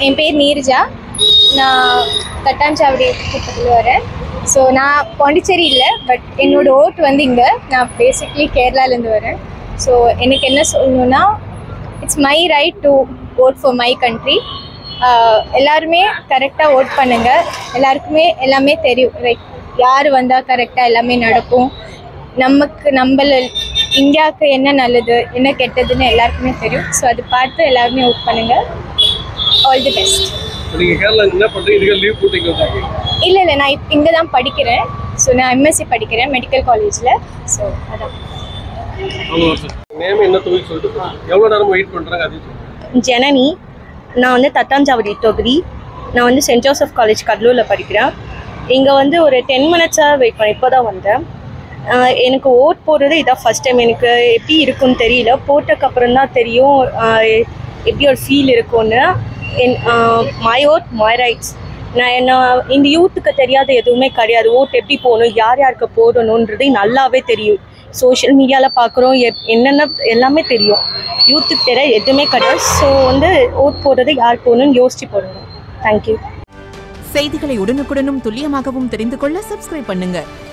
என் பேர் நீர்ஜா நான் தட்டாஞ்சாவடி பக்கத்தில் வரேன் ஸோ நான் பாண்டிச்சேரி இல்லை பட் என்னோட ஓட் வந்து இங்கே நான் பேசிக்லி கேரளாலேருந்து வரேன் ஸோ எனக்கு என்ன சொல்லணும்னா it's my right to vote for my country எல்லாருமே கரெக்டாக ஓட் பண்ணுங்கள் எல்லாருக்குமே எல்லாமே தெரியும் லைக் யார் வந்தால் கரெக்டாக எல்லாமே நடக்கும் நமக்கு நம்மள இந்தியாவுக்கு என்ன நல்லது என்ன கெட்டதுன்னு எல்லாருக்குமே தெரியும் ஸோ அது பார்த்து எல்லாருமே ஓட் பண்ணுங்கள் ஆல் தி பெஸ்ட் நீங்க கேரளா என்ன பண்றீங்க இதுக்கு லீவ் போட்டு இங்க வந்திருக்கீங்க இல்லை இல்லை நான் இங்கே தான் படிக்கிறேன் ஸோ நான் எம்எஸ்சி படிக்கிறேன் மெடிக்கல் காலேஜில் ஸோ அதான் நேம் என்ன தொகுதி சொல்லிட்டு எவ்வளவு நேரம் வெயிட் பண்றாங்க அதையும் சொல்லுங்க. ஜனனி நான் வந்து தட்டாஞ்சாவடி தொகுதி நான் வந்து சென்ட் ஜோசப் காலேஜ் கடலூரில் படிக்கிறேன் இங்கே வந்து ஒரு டென் மினிட்ஸாக வெயிட் பண்ணேன் இப்போ தான் வந்தேன் ஆஹ் எனக்கு ஓட் போடுறது இதான் ஃபஸ்ட் டைம் எனக்கு எப்படி இருக்குன்னு தெரியல போட்டதுக்கப்புறம் தான் தெரியும் ஆஹ் எப்படி ஒரு ஃபீல் இருக்கும்னு என் மை ஓட் மை ரைட்ஸ் நான் என்ன இந்த யூத்துக்கு தெரியாத எதுவுமே கிடையாது ஓட் எப்படி போகணும் யார் யாருக்கு போடணுன்றது நல்லாவே தெரியும் சோஷியல் மீடியாவில் பார்க்குறோம் என்னென்ன எல்லாமே தெரியும் யூத்துக்கு தெரிய எதுவுமே கிடையாது ஸோ வந்து ஓட் போடுறது யார் போகணும்னு யோசிச்சு போடணும் தேங்க்யூ செய்திகளை உடனுக்குடனும் துல்லியமாகவும் தெரிந்து கொள்ள சப்ஸ்கிரைப் பண்ணுங்க